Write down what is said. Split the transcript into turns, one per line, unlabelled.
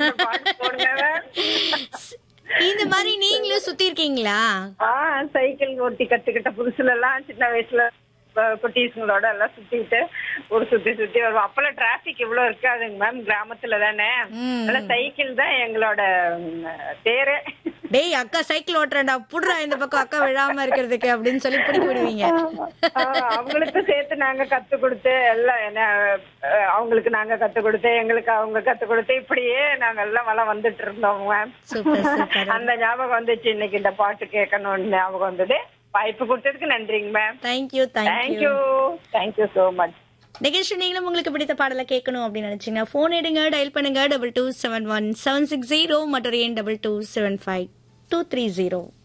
அந்த பாட்டு போடுங்க மேம்
இந்த மாதிரி நீங்களும் சுத்தி இருக்கீங்களா
ஆ சைக்கிள் ஓட்டி கத்துக்கிட்ட புதுசுல எல்லாம் சின்ன வயசுல அஹ், குட்டீஸுங்களோட எல்லாம் சுத்திட்டு ஒரு சுத்தி சுத்தி வருவோம் அப்பெல்லாம் டிராபிக் இவ்வளவு இருக்காதுங்க மேம் கிராமத்துல தானே
ம்.
அதெல்லாம் சைக்கிள் தான் எங்களோட ம், தேரே
டேய் அக்கா சைக்கிள் ஓட்டுறேன்டா புடுறா இந்த பக்கம் அக்கா விழாம இருக்கிறதுக்கு அப்படின்னு சொல்லி பிடிக்க விடுவீங்க
ஆ, அவங்களுக்கும் சேர்த்து நாங்க கத்து கொடுத்து எல்லாம் என்ன அஹ், அவங்களுக்கு நாங்க கத்து கொடுத்து எங்களுக்கு அவங்க கத்து கொடுத்து இப்படியே நாங்க எல்லாம் வளம் வந்துட்டு இருந்தோம் மேம்
சூப்பர் சூப்பர்
அந்த ஞாபகம் வந்துச்சு இன்னைக்கு இந்த பாட்டு கேட்கணும்னு ஞாபகம் வந்தது வாய்ப்பு கொடுத்ததுக்கு நன்றிங்க ma'am
thank you thank you
thank you thank you so much
நிகழ்ச்சி நீங்களும் உங்களுக்கு பிடித்த பாடலை கேட்கணும் அப்படின்னு நினைச்சீங்கன்னா போன் எடுங்க டயல் பண்ணுங்க double two seven one seven six zero மற்றும் எண் double two seven five two three zero